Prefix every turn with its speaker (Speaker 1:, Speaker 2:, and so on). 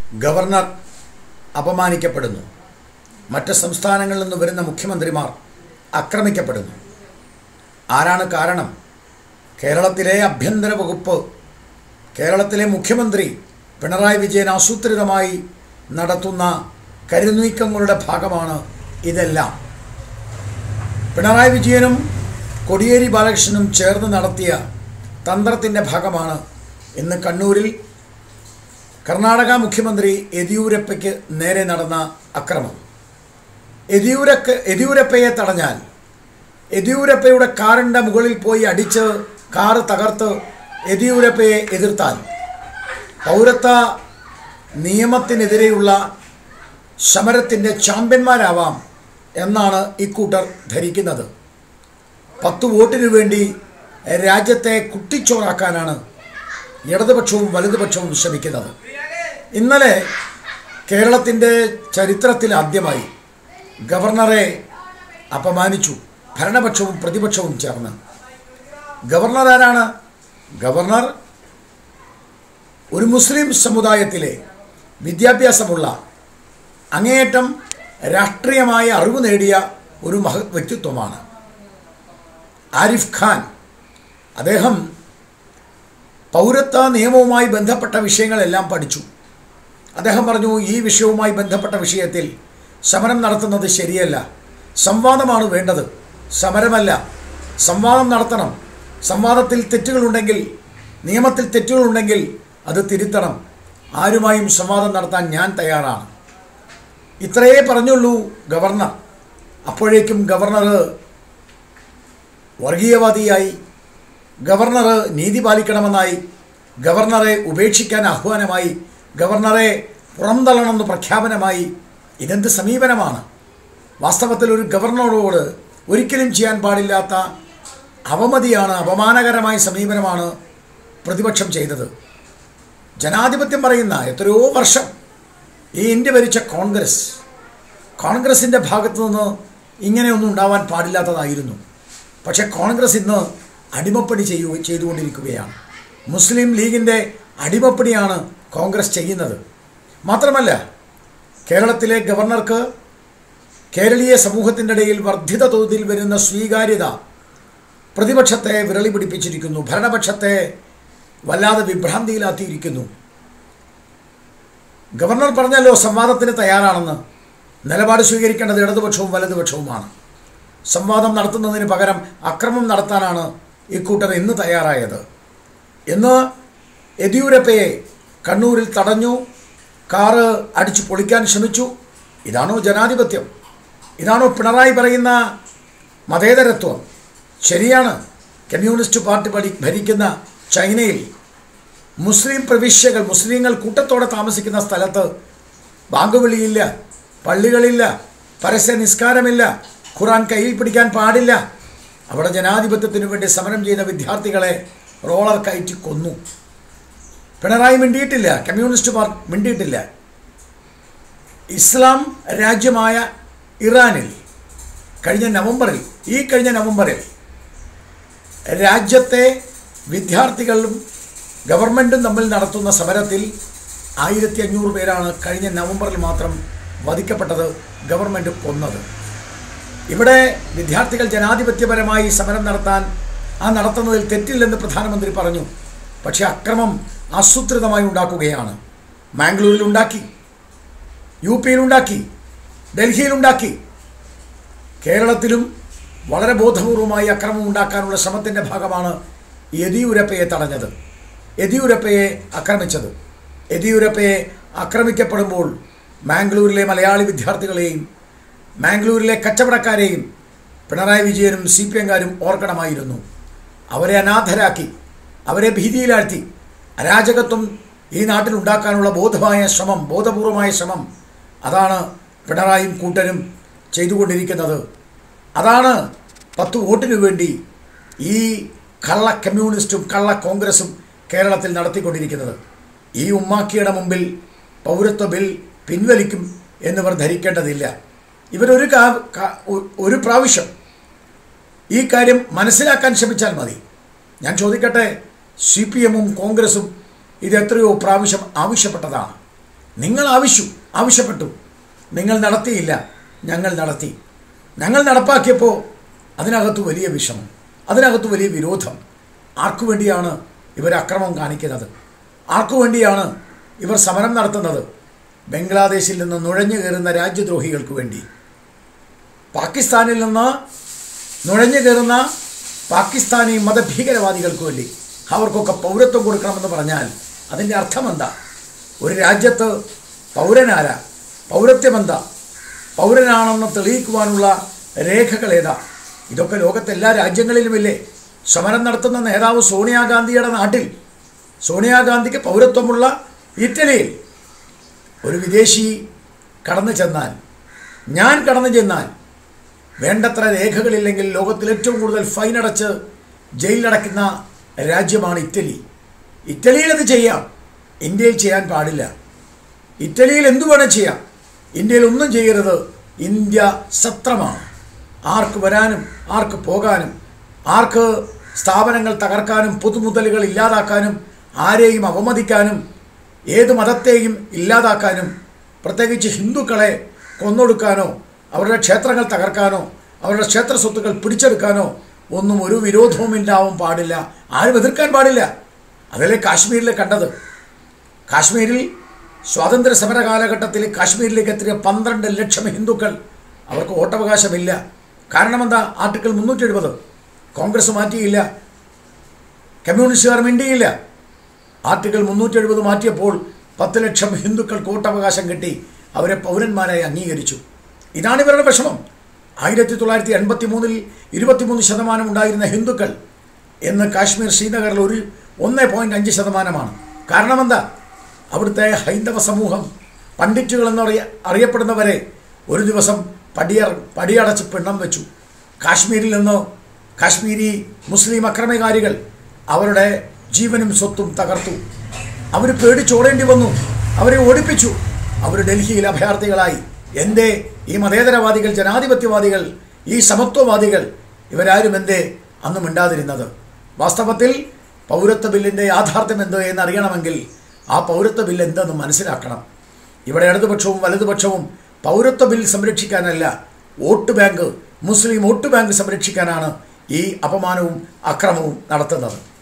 Speaker 1: governor അപമാനിക്കപ്പെടുന്നു മറ്റ് സംസ്ഥാനങ്ങളിൽ നിന്ന് വരുന്ന മുഖ്യമന്ത്രിമാർ ആക്രമിക്കപ്പെടുന്നു ആരാണ് കാരണം കേരളത്തിലെ ആഭ്യന്തര വകുപ്പ് കേരളത്തിലെ മുഖ്യമന്ത്രി പിണറായി വിജയൻ ആസൂത്രിതമായി നടത്തുന്ന കരുനീക്കങ്ങളുടെ ഭാഗമാണ് ഇതെല്ലാം പിണറായി വിജയനും കോടിയേരി ബാലകൃഷ്ണനും ചേർന്ന് നടത്തിയ തന്ത്രത്തിൻ്റെ ഭാഗമാണ് ഇന്ന് കണ്ണൂരിൽ കർണാടക മുഖ്യമന്ത്രി യെദ്യൂരപ്പയ്ക്ക് നേരെ നടന്ന അക്രമം യെദ്യൂരക്ക് യെദ്യൂരപ്പയെ തടഞ്ഞാൽ യെദ്യൂരപ്പയുടെ കാറിൻ്റെ മുകളിൽ പോയി അടിച്ച് കാറ് തകർത്ത് യെദ്യൂരപ്പയെ എതിർത്താൽ പൗരത്വ നിയമത്തിനെതിരെയുള്ള സമരത്തിൻ്റെ ചാമ്പ്യന്മാരാവാം എന്നാണ് ഇക്കൂട്ടർ ധരിക്കുന്നത് പത്ത് വോട്ടിനു വേണ്ടി രാജ്യത്തെ കുട്ടിച്ചോറാക്കാനാണ് ഇടതുപക്ഷവും വലതുപക്ഷവും ശ്രമിക്കുന്നത് ഇന്നലെ കേരളത്തിൻ്റെ ചരിത്രത്തിൽ ആദ്യമായി ഗവർണറെ അപമാനിച്ചു ഭരണപക്ഷവും പ്രതിപക്ഷവും ചേർന്ന് ഗവർണർ ആരാണ് ഗവർണർ ഒരു മുസ്ലിം സമുദായത്തിലെ വിദ്യാഭ്യാസമുള്ള അങ്ങേയറ്റം രാഷ്ട്രീയമായ അറിവ് നേടിയ ഒരു മഹത് വ്യക്തിത്വമാണ് ആരിഫ് ഖാൻ അദ്ദേഹം പൗരത്വ നിയമവുമായി ബന്ധപ്പെട്ട വിഷയങ്ങളെല്ലാം പഠിച്ചു അദ്ദേഹം പറഞ്ഞു ഈ വിഷയവുമായി ബന്ധപ്പെട്ട വിഷയത്തിൽ സമരം നടത്തുന്നത് ശരിയല്ല സംവാദമാണ് വേണ്ടത് സമരമല്ല സംവാദം നടത്തണം സംവാദത്തിൽ തെറ്റുകളുണ്ടെങ്കിൽ നിയമത്തിൽ തെറ്റുകളുണ്ടെങ്കിൽ അത് തിരുത്തണം ആരുമായും സംവാദം നടത്താൻ ഞാൻ തയ്യാറാണ് ഇത്രയേ പറഞ്ഞുള്ളൂ ഗവർണർ അപ്പോഴേക്കും ഗവർണർ വർഗീയവാദിയായി ഗവർണർ നീതി പാലിക്കണമെന്നായി ഗവർണറെ ഉപേക്ഷിക്കാൻ ആഹ്വാനമായി ഗവർണറെ പുറംതള്ളണമെന്ന് പ്രഖ്യാപനമായി ഇതെന്ത് സമീപനമാണ് വാസ്തവത്തിൽ ഒരു ഗവർണറോട് ഒരിക്കലും ചെയ്യാൻ പാടില്ലാത്ത അവമതിയാണ് അപമാനകരമായ സമീപനമാണ് പ്രതിപക്ഷം ചെയ്തത് ജനാധിപത്യം പറയുന്ന എത്രയോ വർഷം ഈ ഇന്ത്യ ഭരിച്ച കോൺഗ്രസ് കോൺഗ്രസിൻ്റെ ഭാഗത്തു നിന്ന് ഇങ്ങനെയൊന്നും ഉണ്ടാവാൻ പാടില്ലാത്തതായിരുന്നു പക്ഷേ കോൺഗ്രസ് ഇന്ന് അടിമപ്പണി ചെയ്യൂ ചെയ്തുകൊണ്ടിരിക്കുകയാണ് മുസ്ലിം ലീഗിൻ്റെ അടിമപ്പണിയാണ് കോൺഗ്രസ് ചെയ്യുന്നത് മാത്രമല്ല കേരളത്തിലെ ഗവർണർക്ക് കേരളീയ സമൂഹത്തിൻ്റെ ഇടയിൽ വർദ്ധിത തോതിൽ വരുന്ന സ്വീകാര്യത പ്രതിപക്ഷത്തെ വിരളി പിടിപ്പിച്ചിരിക്കുന്നു ഭരണപക്ഷത്തെ വല്ലാതെ വിഭ്രാന്തിയിലാക്കിയിരിക്കുന്നു ഗവർണർ പറഞ്ഞല്ലോ സംവാദത്തിന് തയ്യാറാണെന്ന് നിലപാട് സ്വീകരിക്കേണ്ടത് ഇടതുപക്ഷവും വലതുപക്ഷവുമാണ് സംവാദം നടത്തുന്നതിന് പകരം അക്രമം നടത്താനാണ് ഇക്കൂട്ടർ ഇന്ന് തയ്യാറായത് ഇന്ന് യെദ്യൂരപ്പയെ കണ്ണൂരിൽ തടഞ്ഞു കാറ് അടിച്ചു പൊളിക്കാൻ ശ്രമിച്ചു ഇതാണോ ജനാധിപത്യം ഇതാണോ പിണറായി പറയുന്ന മതേതരത്വം ശരിയാണ് കമ്മ്യൂണിസ്റ്റ് പാർട്ടി പഠി ഭരിക്കുന്ന ചൈനയിൽ മുസ്ലിം പ്രവിശ്യകൾ മുസ്ലിങ്ങൾ കൂട്ടത്തോടെ താമസിക്കുന്ന സ്ഥലത്ത് ബാങ്കുവിളിയില്ല പള്ളികളില്ല പരസ്യ നിസ്കാരമില്ല ഖുറാൻ കയ്യിൽ പിടിക്കാൻ പാടില്ല അവിടെ ജനാധിപത്യത്തിന് വേണ്ടി സമരം ചെയ്ത വിദ്യാർത്ഥികളെ റോളർ കയറ്റി കൊന്നു പിണറായി മിണ്ടിയിട്ടില്ല കമ്മ്യൂണിസ്റ്റ് പാർട്ടി മിണ്ടിയിട്ടില്ല ഇസ്ലാം രാജ്യമായ ഇറാനിൽ കഴിഞ്ഞ നവംബറിൽ ഈ കഴിഞ്ഞ നവംബറിൽ രാജ്യത്തെ വിദ്യാർത്ഥികളും ഗവൺമെൻറ്റും തമ്മിൽ നടത്തുന്ന സമരത്തിൽ ആയിരത്തി അഞ്ഞൂറ് പേരാണ് കഴിഞ്ഞ നവംബറിൽ മാത്രം വധിക്കപ്പെട്ടത് ഗവൺമെൻറ് കൊന്നത് ഇവിടെ വിദ്യാർത്ഥികൾ ജനാധിപത്യപരമായി സമരം നടത്താൻ ആ നടത്തുന്നതിൽ തെറ്റില്ലെന്ന് പ്രധാനമന്ത്രി പറഞ്ഞു പക്ഷേ അക്രമം ആസൂത്രിതമായി ഉണ്ടാക്കുകയാണ് മാംഗ്ലൂരിലുണ്ടാക്കി യു പിയിലുണ്ടാക്കി ഡൽഹിയിലുണ്ടാക്കി കേരളത്തിലും വളരെ ബോധപൂർവമായി അക്രമം ഉണ്ടാക്കാനുള്ള ശ്രമത്തിൻ്റെ ഭാഗമാണ് യെദിയൂരപ്പയെ തടഞ്ഞത് യെദിയൂരപ്പയെ ആക്രമിച്ചത് യെദിയൂരപ്പയെ ആക്രമിക്കപ്പെടുമ്പോൾ മാംഗ്ലൂരിലെ മലയാളി വിദ്യാർത്ഥികളെയും മാംഗ്ലൂരിലെ കച്ചവടക്കാരെയും പിണറായി വിജയനും സി പി എംകാരും ഓർക്കണമായിരുന്നു അവരെ അനാഥരാക്കി അവരെ ഭീതിയിലാഴ്ത്തി അരാജകത്വം ഈ നാട്ടിൽ ഉണ്ടാക്കാനുള്ള ബോധമായ ശ്രമം ബോധപൂർവമായ ശ്രമം അതാണ് പിണറായും കൂട്ടരും ചെയ്തുകൊണ്ടിരിക്കുന്നത് അതാണ് പത്ത് വോട്ടിനു വേണ്ടി ഈ കള്ള കമ്മ്യൂണിസ്റ്റും കള്ള കോൺഗ്രസും കേരളത്തിൽ നടത്തിക്കൊണ്ടിരിക്കുന്നത് ഈ ഉമ്മാക്കിയുടെ മുമ്പിൽ പൗരത്വ ബിൽ പിൻവലിക്കും എന്നിവർ ധരിക്കേണ്ടതില്ല ഇവരൊരു കാ കാ- ഒ- ഒരു പ്രാവശ്യം ഈ കാര്യം മനസ്സിലാക്കാൻ ശ്രമിച്ചാൽ മതി ഞാൻ ചോദിക്കട്ടെ സി പി എമ്മും കോൺഗ്രസും ഇത് എത്രയോ പ്രാവശ്യം ആവശ്യപ്പെട്ടതാണ് നിങ്ങൾ ആവശ്യം ആവശ്യപ്പെട്ടു നിങ്ങൾ നടത്തിയില്ല ഞങ്ങൾ നടത്തി ഞങ്ങൾ നടപ്പാക്കിയപ്പോൾ അതിനകത്ത് വലിയ വിഷമം അതിനകത്ത് വലിയ വിരോധം ആർക്കു വേണ്ടിയാണ് ഇവർ അക്രമം കാണിക്കുന്നത് ആർക്കു വേണ്ടിയാണ് ഇവർ സമരം നടത്തുന്നത് ബംഗ്ലാദേശിൽ നിന്ന് നുഴഞ്ഞു കയറുന്ന രാജ്യദ്രോഹികൾക്ക് വേണ്ടി പാകിസ്ഥാനിൽ നിന്ന് നുഴഞ്ഞു കയറുന്ന പാകിസ്ഥാനി മതഭീകരവാദികൾക്ക് വേണ്ടി അവർക്കൊക്കെ പൗരത്വം കൊടുക്കണമെന്ന് പറഞ്ഞാൽ അതിൻ്റെ അർത്ഥം എന്താ ഒരു രാജ്യത്ത് പൗരനാരാ പൗരത്വമെന്താ പൗരനാണെന്ന് തെളിയിക്കുവാനുള്ള രേഖകൾ ഏതാ ഇതൊക്കെ ലോകത്തെ എല്ലാ രാജ്യങ്ങളിലുമില്ലേ സമരം നടത്തുന്ന നേതാവ് സോണിയാഗാന്ധിയുടെ നാട്ടിൽ സോണിയാഗാന്ധിക്ക് പൗരത്വമുള്ള ഇറ്റലിയിൽ ഒരു വിദേശി കടന്നു ചെന്നാൽ ഞാൻ കടന്നു ചെന്നാൽ വേണ്ടത്ര രേഖകളില്ലെങ്കിൽ ലോകത്തിൽ ഏറ്റവും കൂടുതൽ ഫൈൻ അടച്ച് ജയിലിലടയ്ക്കുന്ന രാജ്യമാണ് ഇറ്റലി ഇറ്റലിയിൽ അത് ചെയ്യാം ഇന്ത്യയിൽ ചെയ്യാൻ പാടില്ല ഇറ്റലിയിൽ എന്തു വേണം ചെയ്യാം ഇന്ത്യയിൽ ഒന്നും ചെയ്യരുത് ഇന്ത്യ സത്രമാണ് ആർക്ക് വരാനും ആർക്ക് പോകാനും ആർക്ക് സ്ഥാപനങ്ങൾ തകർക്കാനും പൊതുമുതലുകൾ ഇല്ലാതാക്കാനും ആരെയും അവമതിക്കാനും ഏത് മതത്തെയും ഇല്ലാതാക്കാനും പ്രത്യേകിച്ച് ഹിന്ദുക്കളെ കൊന്നൊടുക്കാനോ അവരുടെ ക്ഷേത്രങ്ങൾ തകർക്കാനോ അവരുടെ ക്ഷേത്ര സ്വത്തുക്കൾ പിടിച്ചെടുക്കാനോ ഒന്നും ഒരു വിരോധവും ഉണ്ടാവാൻ പാടില്ല ആരും എതിർക്കാൻ പാടില്ല അതല്ലേ കാശ്മീരിൽ കണ്ടത് കാശ്മീരിൽ സ്വാതന്ത്ര്യ സമര കാലഘട്ടത്തിൽ കാശ്മീരിലേക്ക് എത്തിയ പന്ത്രണ്ട് ലക്ഷം ഹിന്ദുക്കൾ അവർക്ക് വോട്ടവകാശമില്ല കാരണം എന്താ ആർട്ടിക്കിൾ മുന്നൂറ്റി എഴുപത് കോൺഗ്രസ് മാറ്റിയില്ല കമ്മ്യൂണിസ്റ്റുകാർ മിണ്ടിയില്ല ആർട്ടിക്കിൾ മുന്നൂറ്റി എഴുപത് മാറ്റിയപ്പോൾ പത്ത് ലക്ഷം ഹിന്ദുക്കൾക്ക് വോട്ടവകാശം കിട്ടി അവരെ പൗരന്മാരായി അംഗീകരിച്ചു ഇതാണ് ഇവരുടെ വിഷമം ആയിരത്തി തൊള്ളായിരത്തി എൺപത്തി മൂന്നിൽ ഇരുപത്തിമൂന്ന് ശതമാനം ഉണ്ടായിരുന്ന ഹിന്ദുക്കൾ ഇന്ന് കാശ്മീർ ശ്രീനഗറിൽ ഒരു ഒന്ന് പോയിൻറ്റ് അഞ്ച് ശതമാനമാണ് കാരണം എന്താ അവിടുത്തെ ഹൈന്ദവ സമൂഹം പണ്ഡിറ്റുകൾ എന്നറിയ അറിയപ്പെടുന്നവരെ ഒരു ദിവസം പടിയർ പടിയടച്ച് പിണ്ണം വെച്ചു കാശ്മീരിൽ നിന്ന് കാശ്മീരി മുസ്ലിം അക്രമകാരികൾ അവരുടെ ജീവനും സ്വത്തും തകർത്തു അവർ പേടിച്ചോടേണ്ടി വന്നു അവരെ ഓടിപ്പിച്ചു അവർ ഡൽഹിയിൽ അഭയാർത്ഥികളായി എന്തേ ഈ മതേതരവാദികൾ ജനാധിപത്യവാദികൾ ഈ സമത്വവാദികൾ ഇവരാരും എന്തേ അന്ന് മിണ്ടാതിരുന്നത് വാസ്തവത്തിൽ പൗരത്വ ബില്ലിൻ്റെ യാഥാർത്ഥ്യം എന്ത് എന്നറിയണമെങ്കിൽ ആ പൗരത്വ ബില്ല് എന്തെന്ന് മനസ്സിലാക്കണം ഇവിടെ ഇടതുപക്ഷവും വലതുപക്ഷവും പൗരത്വ ബിൽ സംരക്ഷിക്കാനല്ല വോട്ട് ബാങ്ക് മുസ്ലിം വോട്ട് ബാങ്ക് സംരക്ഷിക്കാനാണ് ഈ അപമാനവും അക്രമവും നടത്തുന്നത്